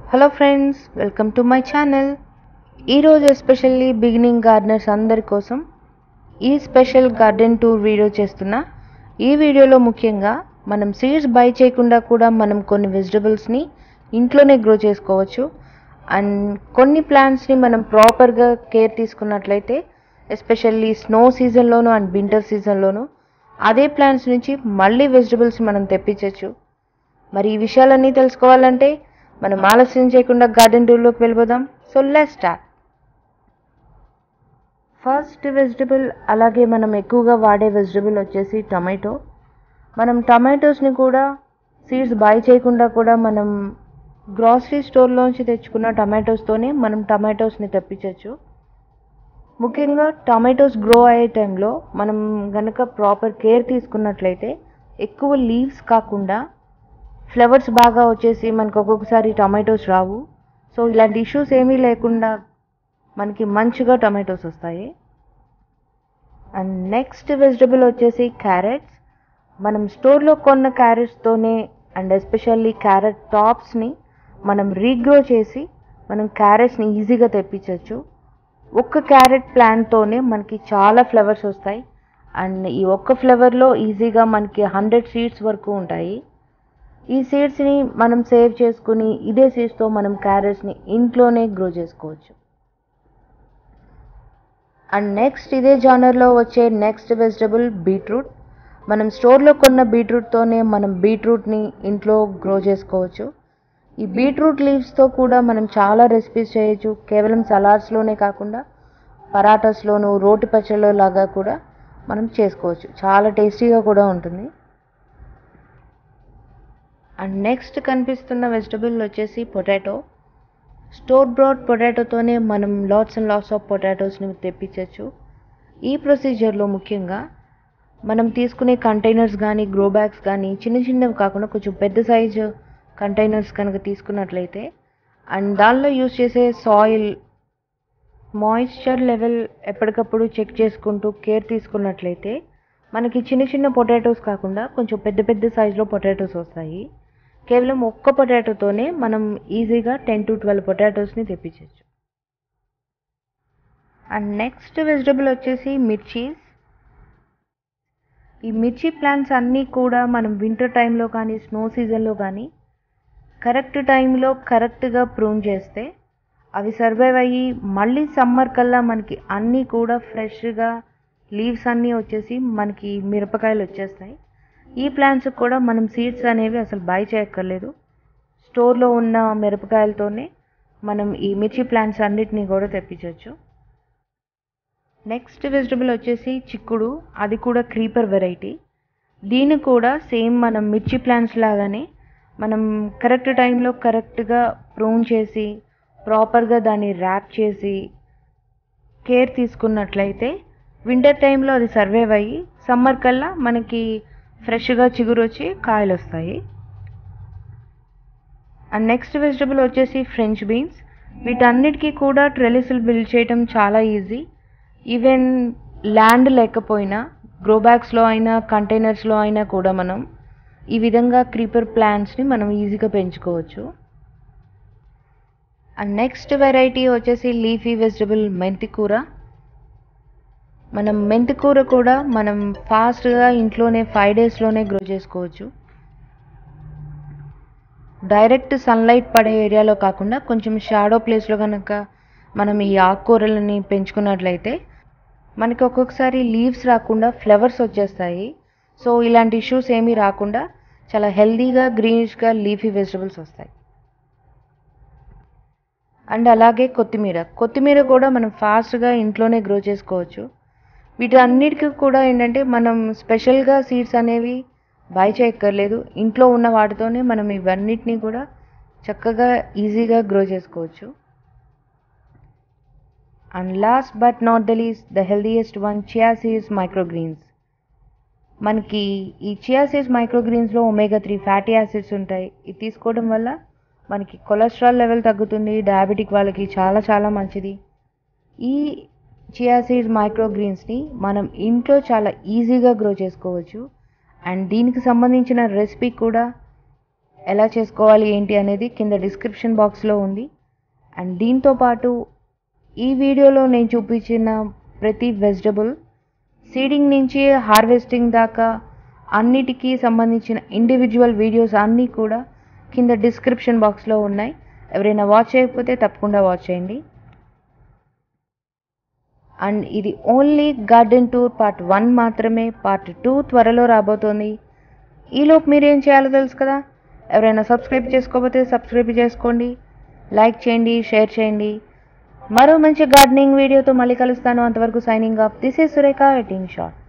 hello friends welcome to my channel ఈరోజు especially beginning gardeners అందరి కోసం ఈ స్పెషల్ గార్డెన్ టూర్ వీడియో చేస్తున్నా ఈ వీడియోలో ముఖ్యంగా మనం సీడ్స్ బై చేయకుండా కూడా మనం కొన్ని వెజిటబుల్స్ని ఇంట్లోనే గ్రో చేసుకోవచ్చు అండ్ కొన్ని ప్లాంట్స్ని మనం ప్రాపర్గా కేర్ తీసుకున్నట్లయితే ఎస్పెషల్లీ స్నో సీజన్లోను అండ్ వింటర్ సీజన్లోను అదే ప్లాంట్స్ నుంచి మళ్ళీ వెజిటబుల్స్ మనం తెప్పించవచ్చు మరి ఈ విషయాలన్నీ తెలుసుకోవాలంటే మనం ఆలస్యం చేయకుండా గార్డెన్ టూర్లోకి వెళ్ళిపోదాం so let start first vegetable అలాగే మనం ఎక్కువగా వాడే వెజిటబుల్ వచ్చేసి టమాటో మనం టమాటోస్ని కూడా సీడ్స్ బై చేయకుండా కూడా మనం గ్రాసరీ స్టోర్లోంచి తెచ్చుకున్న టమాటోస్తోనే మనం టమాటోస్ని తెప్పించవచ్చు ముఖ్యంగా టమాటోస్ గ్రో అయ్యే టైంలో మనం గనక ప్రాపర్ కేర్ తీసుకున్నట్లయితే ఎక్కువ లీవ్స్ కాకుండా ఫ్లవర్స్ బాగా వచ్చేసి మనకు ఒక్కొక్కసారి టమాటోస్ రావు సో ఇలాంటి ఇష్యూస్ ఏమీ లేకుండా మనకి మంచిగా టమాటోస్ వస్తాయి అండ్ నెక్స్ట్ వెజిటబుల్ వచ్చేసి క్యారెట్స్ మనం స్టోర్లో కొన్న క్యారెట్స్తోనే అండ్ ఎస్పెషల్లీ క్యారెట్ టాప్స్ని మనం రీగ్రో చేసి మనం క్యారెట్స్ని ఈజీగా తెప్పించవచ్చు ఒక్క క్యారెట్ ప్లాంట్తోనే మనకి చాలా ఫ్లవర్స్ వస్తాయి అండ్ ఈ ఒక్క ఫ్లవర్లో ఈజీగా మనకి హండ్రెడ్ సీడ్స్ వరకు ఉంటాయి ఈ సీడ్స్ని మనం సేవ్ చేసుకుని ఇదే సీడ్స్తో మనం క్యారెట్స్ని ఇంట్లోనే గ్రో చేసుకోవచ్చు అండ్ నెక్స్ట్ ఇదే జానర్లో వచ్చే నెక్స్ట్ వెజిటబుల్ బీట్రూట్ మనం స్టోర్లో కొన్న బీట్రూట్తోనే మనం బీట్రూట్ని ఇంట్లో గ్రో చేసుకోవచ్చు ఈ బీట్రూట్ లీవ్స్తో కూడా మనం చాలా రెసిపీస్ చేయొచ్చు కేవలం సలాడ్స్లోనే కాకుండా పరాటాస్లోను రోటి పచ్చళ్ళలో లాగా కూడా మనం చేసుకోవచ్చు చాలా టేస్టీగా కూడా ఉంటుంది అండ్ నెక్స్ట్ కనిపిస్తున్న వెజిటబుల్ వచ్చేసి పొటాటో స్టోర్ బ్రాడ్ పొటాటోతోనే మనం లాట్స్ అండ్ లాట్స్ ఆఫ్ పొటాటోస్ని తెప్పించవచ్చు ఈ ప్రొసీజర్లో ముఖ్యంగా మనం తీసుకునే కంటైనర్స్ కానీ గ్రో బ్యాగ్స్ కానీ చిన్న చిన్నవి కాకుండా కొంచెం పెద్ద సైజు కంటైనర్స్ కనుక తీసుకున్నట్లయితే అండ్ దానిలో యూస్ చేసే సాయిల్ మాయిశ్చర్ లెవెల్ ఎప్పటికప్పుడు చెక్ చేసుకుంటూ కేర్ తీసుకున్నట్లయితే మనకి చిన్న చిన్న పొటాటోస్ కాకుండా కొంచెం పెద్ద పెద్ద సైజులో పొటాటోస్ వస్తాయి కేవలం ఒక్క పొటాటోతోనే మనం ఈజీగా టెన్ టు ట్వెల్వ్ పొటాటోస్ని తెప్పించవచ్చు అండ్ నెక్స్ట్ వెజిటబుల్ వచ్చేసి మిర్చీస్ ఈ మిర్చి ప్లాంట్స్ అన్నీ కూడా మనం వింటర్ టైంలో కానీ స్నో సీజన్లో కానీ కరెక్ట్ టైంలో కరెక్ట్గా ప్రూన్ చేస్తే అవి సర్వైవ్ అయ్యి మళ్ళీ సమ్మర్ కల్లా మనకి అన్నీ కూడా ఫ్రెష్గా లీవ్స్ అన్నీ వచ్చేసి మనకి మిరపకాయలు వచ్చేస్తాయి ఈ ప్లాంట్స్ కూడా మనం సీడ్స్ అనేవి అసలు బై చేయక్కర్లేదు స్టోర్లో ఉన్న మిరపకాయలతోనే మనం ఈ మిర్చి ప్లాంట్స్ అన్నిటినీ కూడా తెప్పించవచ్చు నెక్స్ట్ వెజిటబుల్ వచ్చేసి చిక్కుడు అది కూడా క్రీపర్ వెరైటీ దీన్ని కూడా సేమ్ మనం మిర్చి ప్లాంట్స్ లాగానే మనం కరెక్ట్ టైంలో కరెక్ట్గా ప్రూన్ చేసి ప్రాపర్గా దాన్ని ర్యాప్ చేసి కేర్ తీసుకున్నట్లయితే వింటర్ టైంలో అది సర్వైవ్ అయ్యి సమ్మర్ కల్లా మనకి ఫ్రెష్గా చిగురు వచ్చి కాయలు వస్తాయి అండ్ నెక్స్ట్ వెజిటబుల్ వచ్చేసి ఫ్రెంచ్ బీన్స్ వీటన్నిటికీ కూడా ట్రెలిసులు బిల్డ్ చేయడం చాలా ఈజీ ఈవెన్ ల్యాండ్ లేకపోయినా గ్రో బ్యాగ్స్లో అయినా కంటైనర్స్లో అయినా కూడా మనం ఈ విధంగా క్రీపర్ ప్లాంట్స్ని మనం ఈజీగా పెంచుకోవచ్చు అండ్ నెక్స్ట్ వెరైటీ వచ్చేసి లీఫీ వెజిటబుల్ మెంతికూర మనం మెంతికూర కూడా మనం ఫాస్ట్గా ఇంట్లోనే ఫైవ్ డేస్లోనే గ్రో చేసుకోవచ్చు డైరెక్ట్ సన్లైట్ పడే ఏరియాలో కాకుండా కొంచెం షాడో ప్లేస్లో కనుక మనం ఈ ఆకుకూరలని పెంచుకున్నట్లయితే మనకి ఒక్కొక్కసారి లీవ్స్ రాకుండా ఫ్లవర్స్ వచ్చేస్తాయి సో ఇలాంటి ఇష్యూస్ ఏమీ రాకుండా చాలా హెల్దీగా గ్రీనిష్గా లీఫీ వెజిటబుల్స్ వస్తాయి అండ్ అలాగే కొత్తిమీర కొత్తిమీర కూడా మనం ఫాస్ట్గా ఇంట్లోనే గ్రో చేసుకోవచ్చు వీటన్నిటికీ కూడా ఏంటంటే మనం స్పెషల్గా సీడ్స్ అనేవి బై చేయక్కర్లేదు ఇంట్లో ఉన్న వాటితోనే మనం ఇవన్నిటిని కూడా చక్కగా ఈజీగా గ్రో చేసుకోవచ్చు and last but not the least the healthiest one chia seeds microgreens మనకి ఈ చియా సీడ్స్ మైక్రోగ్రీన్స్లో ఒమేగా త్రీ ఫ్యాటీ యాసిడ్స్ ఉంటాయి ఇది తీసుకోవడం వల్ల మనకి కొలెస్ట్రాల్ లెవెల్ తగ్గుతుంది డయాబెటిక్ వాళ్ళకి చాలా చాలా మంచిది ఈ చియా సీడ్స్ మైక్రోగ్రీన్స్ని మనం ఇంట్లో చాలా ఈజీగా గ్రో చేసుకోవచ్చు అండ్ దీనికి సంబంధించిన రెసిపీ కూడా ఎలా చేసుకోవాలి ఏంటి అనేది కింద డిస్క్రిప్షన్ బాక్స్లో ఉంది అండ్ దీంతో పాటు ఈ వీడియోలో నేను చూపించిన ప్రతి వెజిటబుల్ సీడింగ్ నుంచి హార్వెస్టింగ్ దాకా అన్నిటికీ సంబంధించిన ఇండివిజువల్ వీడియోస్ అన్నీ కూడా కింద డిస్క్రిప్షన్ బాక్స్లో ఉన్నాయి ఎవరైనా వాచ్ చేయకపోతే తప్పకుండా వాచ్ చేయండి అండ్ ఇది only garden tour part one మాత్రమే పార్ట్ టూ త్వరలో రాబోతోంది ఈలోపు మీరేం చేయాలో తెలుసు కదా ఎవరైనా సబ్స్క్రైబ్ చేసుకోకపోతే సబ్స్క్రైబ్ చేసుకోండి లైక్ చేయండి షేర్ చేయండి మరో మంచి గార్డెనింగ్ వీడియోతో మళ్ళీ కలుస్తాను అంతవరకు signing off this is Surekha ఎటింగ్ షార్ట్